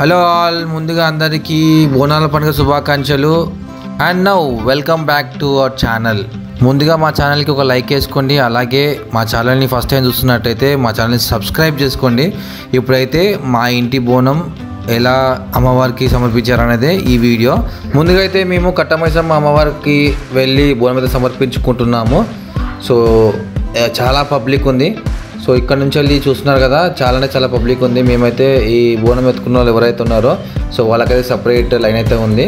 Hello all ముందుగా అందరికీ బోనాల పండుగ శుభాకాంక్షలు and now welcome back to our channel ముందుగా మా ఛానల్కి ఒక లైక్ వేసుకోండి అలాగే మా ఛానల్ని ఫస్ట్ టైం చూస్తున్నట్టయితే మా ఛానల్ని సబ్స్క్రైబ్ చేసుకోండి ఇప్పుడైతే మా ఇంటి బోనం ఎలా అమ్మవారికి సమర్పించారనేదే ఈ వీడియో ముందుగా అయితే మేము కట్టమైసమ్మ అమ్మవారికి వెళ్ళి బోనం అయితే సమర్పించుకుంటున్నాము సో ఆ, చాలా పబ్లిక్ ఉంది సో ఇక్కడ నుంచి వెళ్ళి చూస్తున్నారు కదా చాలానే చాలా పబ్లిక్ ఉంది మేమైతే ఈ బోనం ఎత్తుకున్న వాళ్ళు ఎవరైతే ఉన్నారో సో వాళ్ళకైతే సపరేట్ లైన్ అయితే ఉంది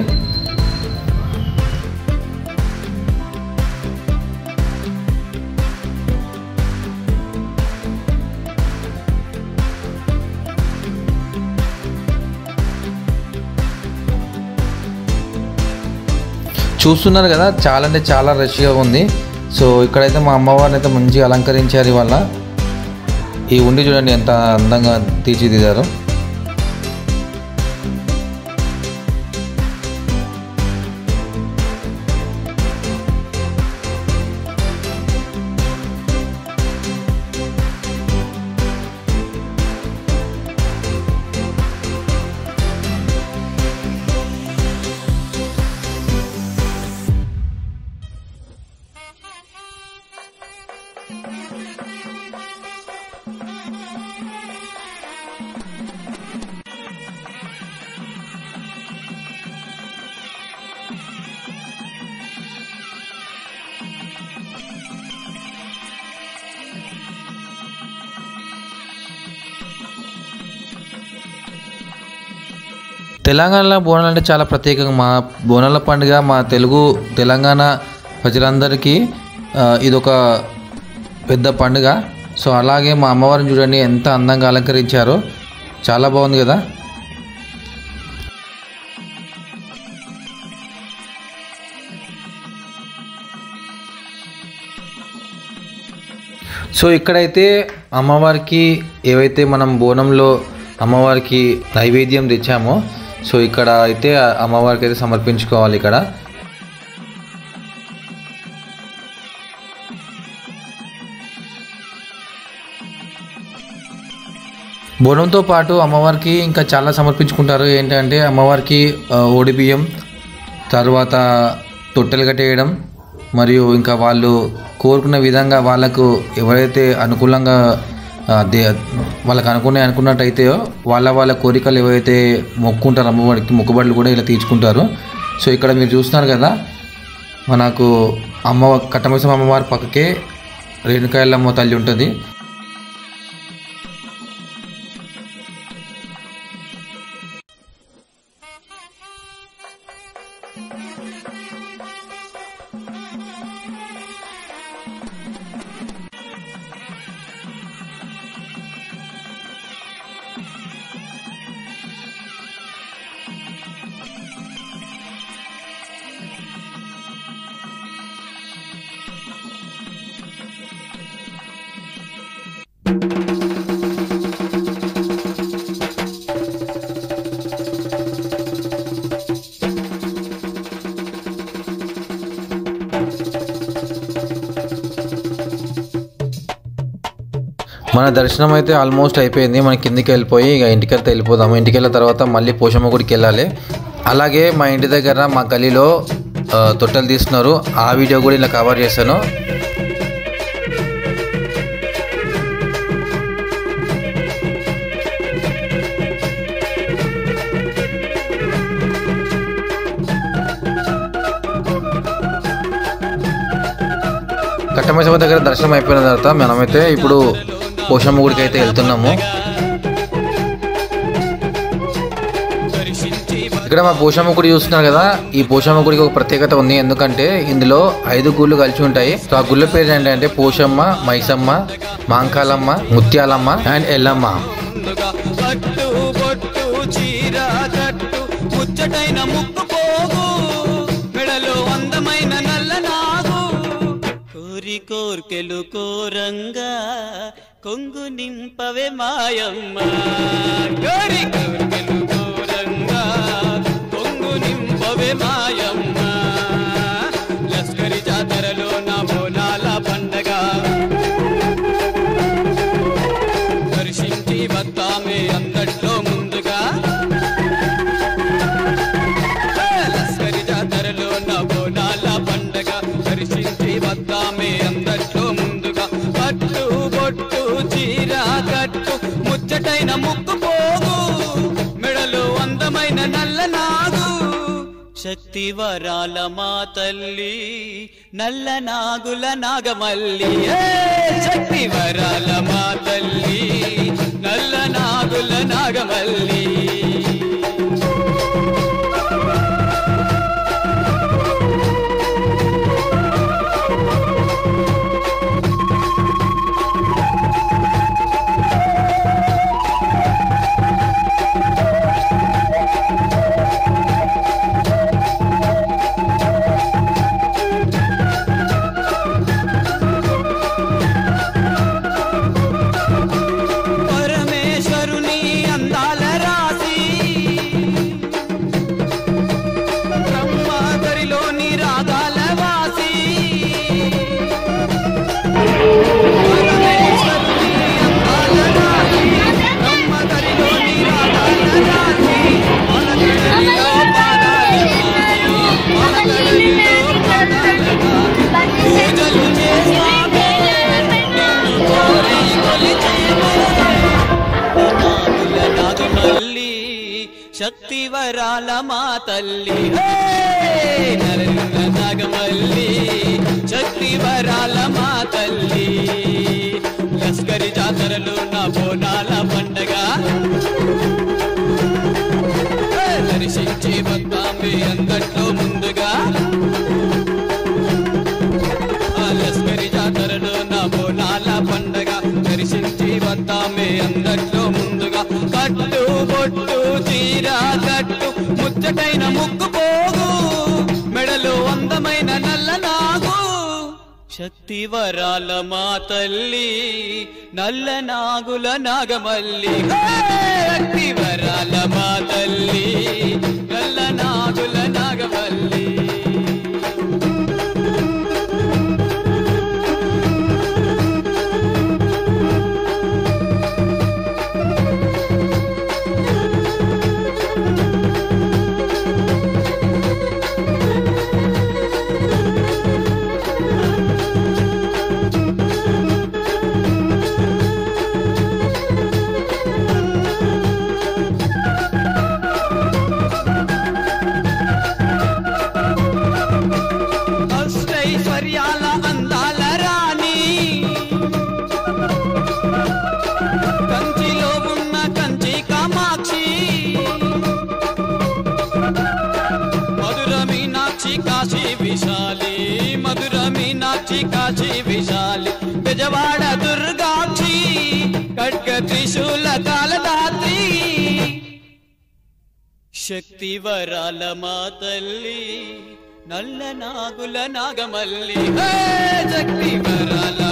చూస్తున్నారు కదా చాలా అంటే చాలా రష్గా ఉంది సో ఇక్కడైతే మా అమ్మవారిని అయితే మంచిగా అలంకరించారు ఇవాళ ఈ ఉండి చూడండి ఎంత అందంగా తీర్చిదిద్దారు తెలంగాణలో బోనాలు అంటే చాలా ప్రత్యేకంగా మా బోనాల పండుగ మా తెలుగు తెలంగాణ ప్రజలందరికీ ఆ, ఇదొక పెద్ద పండుగ సో అలాగే మా అమ్మవారిని చూడండి ఎంత అందంగా అలంకరించారో చాలా బాగుంది కదా సో ఇక్కడైతే అమ్మవారికి ఏవైతే మనం బోనంలో అమ్మవారికి నైవేద్యం తెచ్చామో సో ఇక్కడ అయితే ఆ అమ్మవారికి అయితే సమర్పించుకోవాలి ఇక్కడ బోనంతో పాటు అమ్మవారికి ఇంకా చాలా సమర్పించుకుంటారు ఏంటంటే అమ్మవారికి ఆ, ఓడి బియ్యం తర్వాత తొట్టెలు కట్టేయడం మరియు ఇంకా వాళ్ళు కోరుకున్న విధంగా వాళ్ళకు ఎవరైతే అనుకూలంగా ఆ, దే వాళ్ళకి అనుకునే అనుకున్నట్టయితే వాళ్ళ వాళ్ళ కోరికలు ఏవైతే మొక్కుంటారో అమ్మవారికి మొక్కుబడులు కూడా ఇలా తీర్చుకుంటారు సో ఇక్కడ మీరు చూస్తున్నారు కదా మనకు అమ్మ కట్టమేసం అమ్మవారి పక్కకే రేణుకాయలమ్మ తల్లి ఉంటుంది మన దర్శనం అయితే ఆల్మోస్ట్ అయిపోయింది మన కిందికి వెళ్ళిపోయి ఇక ఇంటికి వెళ్తే వెళ్ళిపోదాము ఇంటికి వెళ్ళిన తర్వాత మళ్ళీ పోషమ్మ గుడికి వెళ్ళాలి అలాగే మా ఇంటి దగ్గర మా గలీలో ఆ, తొట్టెలు తీస్తున్నారు ఆ వీడియో కూడా ఇలా కవర్ చేశాను కట్టమైసమ్మ దగ్గర దర్శనం అయిపోయిన తర్వాత మనమైతే ఇప్పుడు పోషమ్మ గుడికి అయితే వెళ్తున్నాము ఇక్కడ మా పోషమ్మ గుడి చూస్తున్నారు కదా ఈ పోషమ్మ గుడికి ఒక ప్రత్యేకత ఉంది ఎందుకంటే ఇందులో ఐదు గుళ్ళు కలిసి ఉంటాయి సో ఆ గుళ్ళ పేరు ఏంటంటే పోషమ్మ మైసమ్మ మాంకాలమ్మ ముత్యాలమ్మ అండ్ ఎల్లమ్మ ముందుగా పట్టు బొట్టు చీర కట్టు ముచ్చటైన ముక్కు పోగు మెడలో అందమైన నల్ల నాగు కోరి కోర్కెలు కోరంగా కొంగు నింపవే మాయమ్మ కోరి కోర్కెలు కోరంగా కొంగు నింపవే మాయమ్మ లస్కరి జాతరలో నా బోనాల పండగ దర్శించి వద్దామే అందట్లో ముందుగా దర్శించి వద్దామే అందట్లో ముందుగా పట్టు బొట్టు చీర కట్టు ముచ్చటైన ముక్కు పోగు మెడలో అందమైన నల్ల నాగు శక్తి వరాల మా తల్లి నల్ల నాగుల నాగమల్లి ఏ శక్తి వరాల మా తల్లి నల్ల నాగుల నాగమల్లి పరమేశ్వరుని అందాల రాసి బ్రహ్మాదరిలోని రాగాల వాసి పరమేశ్వరుని అందాల రాసి బ్రహ్మదరిలోని రాగాల రాసి మనగడలిలో పాదాల వాసి మనగడలిలో పాదాల వాసి పూజలు చేస్తామే నిన్ను కోరి కొలిచేమే నాగుల నాగమల్లి శక్తి వరాల మా తల్లి హే! నలుగుల నాగమల్లి శక్తి వరాల మా తల్లి లస్కరి జాతరలో నా బోనాల పండగ హే! దర్శించి వద్దాంబి అందట్లో ముందుగా ఆ లస్కరి జాతరలో నా బోనాల పండగ దర్శించి వద్దామే అందట్లో ముందుగా కట్టు బొట్టు చీర కట్టు ముచ్చటైన ముక్కు పోగు మెడలో అందమైన నల్ల నాగు శక్తి వరాల మా తల్లి నల్ల నాగుల నాగమల్లి హే! శక్తి వరాల మా తల్లి నల్ల నాగుల నాగమల్లి అష్టైశ్వర్యాల అందాల రాణి కంచిలో ఉన్న కంచి కామాక్షి మధుర మీనాక్షి కాశీ విశాలి మధుర మీనాక్షి కాశీ విశాలి బెజవాడ దుర్గాక్షి ఖడ్గ త్రిశూల కాలదాత్రి శక్తి వరాల మా తల్లి నల్ల నాగుల నాగమల్లి హే! శక్తి వరాల